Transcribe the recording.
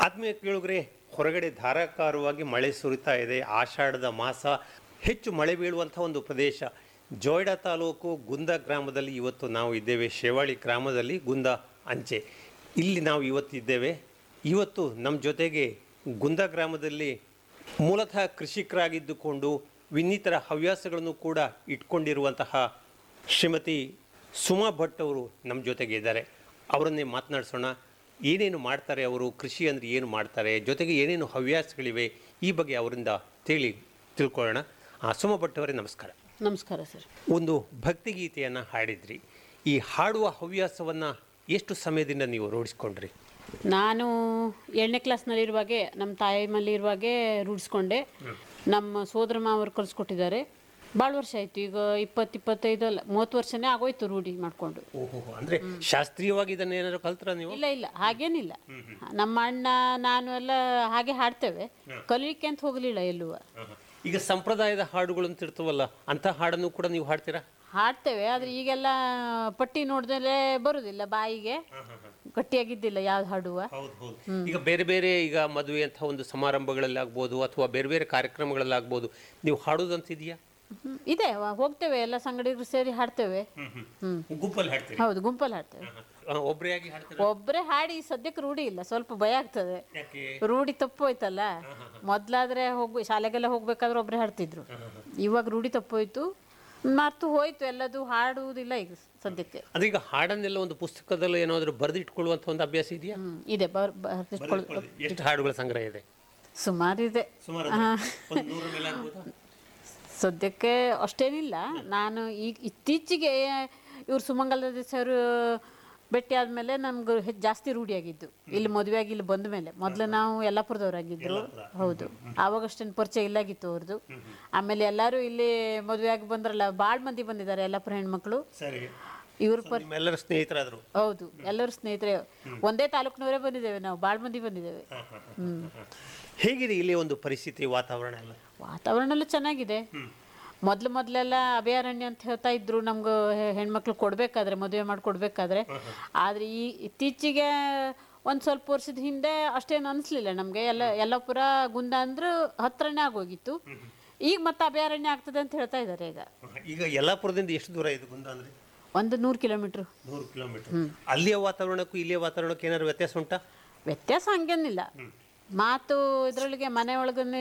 ಆತ್ಮೀಯ ಕೇಳುಗರೆ ಹೊರಗಡೆ ಧಾರಾಕಾರವಾಗಿ ಮಳೆ ಸುರಿತಾ ಇದೆ ಆಷಾಢದ ಮಾಸ ಹೆಚ್ಚು ಮಳೆ ಬೀಳುವಂಥ ಒಂದು ಪ್ರದೇಶ ಜೋಯ್ಡಾ ತಾಲೂಕು ಗುಂದ ಗ್ರಾಮದಲ್ಲಿ ಇವತ್ತು ನಾವು ಇದ್ದೇವೆ ಶೇವಾಳಿ ಗ್ರಾಮದಲ್ಲಿ ಗುಂದ ಅಂಚೆ ಇಲ್ಲಿ ನಾವು ಇವತ್ತಿದ್ದೇವೆ ಇವತ್ತು ನಮ್ಮ ಜೊತೆಗೆ ಗುಂದ ಗ್ರಾಮದಲ್ಲಿ ಮೂಲತಃ ಕೃಷಿಕರಾಗಿದ್ದುಕೊಂಡು ವಿನ್ನಿತರ ಹವ್ಯಾಸಗಳನ್ನು ಕೂಡ ಇಟ್ಕೊಂಡಿರುವಂತಹ ಶ್ರೀಮತಿ ಸುಮಾ ಭಟ್ ಅವರು ನಮ್ಮ ಜೊತೆಗೆ ಇದ್ದಾರೆ ಅವರನ್ನೇ ಮಾತನಾಡಿಸೋಣ ಏನೇನು ಮಾಡ್ತಾರೆ ಅವರು ಕೃಷಿ ಅಂದರೆ ಏನು ಮಾಡ್ತಾರೆ ಜೊತೆಗೆ ಏನೇನು ಹವ್ಯಾಸಗಳಿವೆ ಈ ಬಗ್ಗೆ ಅವರಿಂದ ತಿಳಿ ತಿಳ್ಕೊಳ್ಳೋಣ ಆ, ಸುಮಾ ಭಟ್ ಅವರೇ ನಮಸ್ಕಾರ ನಮಸ್ಕಾರ ಸರ್ ಒಂದು ಭಕ್ತಿಗೀತೆಯನ್ನು ಹಾಡಿದ್ರಿ ಈ ಹಾಡುವ ಹವ್ಯಾಸವನ್ನು ಎಷ್ಟು ಸಮಯದಿಂದ ನೀವು ರೂಢಿಸ್ಕೊಂಡ್ರಿ ನಾನು ಏಳನೇ ಕ್ಲಾಸ್ನಲ್ಲಿರುವಾಗೆ ನಮ್ಮ ತಾಯಿ ಮನೇಲಿ ಇರುವಾಗೆ ರೂಢಿಸ್ಕೊಂಡೆ ನಮ್ಮ ಸೋದರ ಮಾವರು ಕಲಿಸ್ಕೊಟ್ಟಿದ್ದಾರೆ ಭಾಳ ವರ್ಷ ಆಯಿತು ಈಗ ಇಪ್ಪತ್ತು ಇಪ್ಪತ್ತೈದು ಅಲ್ಲ ಮೂವತ್ತು ವರ್ಷನೇ ಆಗೋಯ್ತು ರೂಢಿ ಮಾಡಿಕೊಂಡು ಓಹೋ ಅಂದರೆ ಶಾಸ್ತ್ರೀಯವಾಗಿ ಇದನ್ನು ಏನಾದ್ರು ಕಲ್ತ್ರ ನೀವು ಇಲ್ಲ ಇಲ್ಲ ಹಾಗೇನಿಲ್ಲ ನಮ್ಮ ಅಣ್ಣ ನಾನು ಎಲ್ಲ ಹಾಗೆ ಹಾಡ್ತೇವೆ ಕಲಿಲಿಕ್ಕೆ ಅಂತ ಹೋಗಲಿಲ್ಲ ಎಲ್ಲೂ ಈಗ ಸಂಪ್ರದಾಯದ ಹಾಡುಗಳು ಅಂತ ಇರ್ತವಲ್ಲ ಅಂಥ ಹಾಡನ್ನು ಕೂಡ ನೀವು ಹಾಡ್ತೀರಾ ಹಾಡ್ತೇವೆ ಆದರೆ ಈಗೆಲ್ಲ ಪಟ್ಟಿ ನೋಡಿದ್ರೆ ಬರುದಿಲ್ಲ ಬಾಯಿಗೆ ಗಟ್ಟಿಯಾಗಿದ್ದಿಲ್ಲ ಯಾವ್ದು ಹಾಡುವ ಹೌದು ಹೌದು ಈಗ ಬೇರೆ ಬೇರೆ ಈಗ ಮದುವೆ ಅಂತ ಒಂದು ಸಮಾರಂಭಗಳಲ್ಲಿ ಆಗ್ಬೋದು ಅಥವಾ ಬೇರೆ ಬೇರೆ ಕಾರ್ಯಕ್ರಮಗಳಲ್ಲಿ ಆಗ್ಬೋದು ನೀವು ಹಾಡೋದಂತಿದೆಯಾ ಹ್ಮ್. ಇದೆ ವ- ಹೋಗ್ತೇವೆ ಎಲ್ಲ ಸಂಗಡಿಗರು ಸೇರಿ ಹಾಡ್ತೇವೆ ಹ್ಮ್ ಗುಂಪಲ್ಲಿ ಹಾಡ್ತೀರಿ ಹೌದು ಗುಂಪಲ್ಲಿ ಹಾಡ್ತೇವೆ ಒಬ್ಬರೇ ಆಗಿ ಹಾಡ್ತೀರಾ ಒಬ್ಬರೇ ಹಾಡಿ ಸದ್ಯಕ್ಕೆ ರೂಢಿ ಇಲ್ಲ ಸ್ವಲ್ಪ ಭಯ ಆಗ್ತದೆ ಯಾಕೆ ರೂಢಿ ತಪ್ಪೋಯ್ತಲ್ಲ ಮೊದ್ಲಾದ್ರೆ ಹೋಗ್ ಶಾಲೆಗೆಲ್ಲ ಹೋಗ್ಬೇಕಾದ್ರೆ ಒಬ್ಬರೇ ಹಾಡ್ತಿದ್ರು ಇವಾಗ ರೂಢಿ ತಪ್ಪೋಯ್ತು ಮರ್ತು ಹೋಯ್ತು ಎಲ್ಲದು ಹಾಡುವುದಿಲ್ಲ ಈಗ ಸದ್ಯಕ್ಕೆ ಅಂದ್ರೆ ಈಗ ಹಾಡನ್ನೆಲ್ಲ ಒಂದು ಪುಸ್ತಕದಲ್ಲಿ ಏನಾದರೂ ಬರೆದಿಟ್ಕೊಳ್ಳುವಂಥ ಒಂದು ಅಭ್ಯಾಸ ಇದೆಯಾ ಹ್ಮ್ ಇದೆ ಬರ್ ಬರ್ದಿಟ್ಕೊಳ್ಳೋದು ಎಷ್ಟು ಹಾಡುಗಳ ಸಂಗ್ರಹ ಇದೆ ಸುಮಾರು ಇದೆ ಸುಮಾರು ಹಾ. ಒಂದು ನೂರ ಮೇಲೆ ಆಗ್ಬೋದಾ? ಸದ್ಯಕ್ಕೆ ಅಷ್ಟೇನಿಲ್ಲ ನಾನು ಈಗ ಇತ್ತೀಚೆಗೆ ಇವ್ರು ಸುಮಂಗಲ ಸರ್ ಭೇಟಿ ಆದಮೇಲೆ ನಮ್ಗೆ ಹೆಚ್ಚು ಜಾಸ್ತಿ ರೂಢಿಯಾಗಿದ್ದು ಇಲ್ಲಿ ಮದುವೆಯಾಗಿ ಇಲ್ಲಿ ಬಂದ ಮೇಲೆ ಮೊದಲು ನಾವು ಯಲ್ಲಾಪುರದವರಾಗಿದ್ದರು ಹೌದು ಆವಾಗ ಅಷ್ಟೇನು ಪರಿಚಯ ಇಲ್ಲಾಗಿತ್ತು ಅವ್ರದ್ದು ಆಮೇಲೆ ಎಲ್ಲರೂ ಇಲ್ಲಿ ಮದುವೆಯಾಗಿ ಬಂದ್ರಲ್ಲ ಭಾಳ ಮಂದಿ ಬಂದಿದ್ದಾರೆ ಯಲ್ಲಾಪುರ ಹೆಣ್ಮಕ್ಳು ಸರಿ ಇವ್ರ ಪರ್ ನಿಮ್ಮೆಲ್ಲರ ಸ್ನೇಹಿತರಾದ್ರು ಹೌದು ಎಲ್ಲರೂ ಸ್ನೇಹಿತರೆ ಒಂದೇ ತಾಲೂಕಿನವರೇ ಬಂದಿದ್ದೇವೆ ನಾವು ಭಾಳ ಮಂದಿ ಬಂದಿದ್ದೇವೆ ಹ್ಮ್ ಹೇಗಿದೆ ಇಲ್ಲಿ ಒಂದು ಪರಿಸ್ಥಿತಿ ವಾತಾವರಣ ಎಲ್ಲ ವಾತಾವರಣ ಎಲ್ಲ ಚೆನ್ನಾಗಿದೆ ಮೊದ್ಲು ಮೊದಲೆಲ್ಲ ಅಭಯಾರಣ್ಯ ಅಂತ ಹೇಳ್ತಾ ಇದ್ರು ನಮ್ಗೆ ಹೆಣ್ಮಕ್ಳು ಕೊಡ್ಬೇಕಾದ್ರೆ ಮದುವೆ ಮಾಡಿ ಕೊಡ್ಬೇಕಾದ್ರೆ ಆದ್ರೆ ಈ ಇತ್ತೀಚೆಗೆ ಒಂದು ಸ್ವಲ್ಪ ವರ್ಷದ ಹಿಂದೆ ಅಷ್ಟೇನು ಅನಿಸ್ಲಿಲ್ಲ ನಮಗೆ ಎಲ್ಲ ಯಲ್ಲಾಪುರ ಗುಂದ ಅಂದ್ರೆ ಹತ್ರನೇ ಆಗೋಗಿತ್ತು ಈಗ ಮತ್ತೆ ಅಭಯಾರಣ್ಯ ಆಗ್ತದೆ ಅಂತ ಹೇಳ್ತಾ ಇದ್ದಾರೆ ಈಗ ಈಗ ಯಲ್ಲಾಪುರದಿಂದ ಎಷ್ಟು ದೂರ ಇದೆ ಗುಂದ ಅಂದ್ರೆ ಒಂದು ನೂರು ಕಿಲೋಮೀಟ್ರ್ ನೂರು ಕಿಲೋಮೀಟರ್ ಅಲ್ಲಿಯ ವಾತಾವರಣಕ್ಕೂ ಇಲ್ಲಿಯ ವಾತಾವರಣಕ್ಕೂ ಏನಾದ್ರು ವ್ಯತ್ಯಾಸ ಉಂಟಾ ವ್ಯತ್ಯಾಸ ಹಂಗೇನಿಲ್ಲ ಮಾತು ಇದರೊಳಗೆ ಮನೆ ಒಳಗನೆ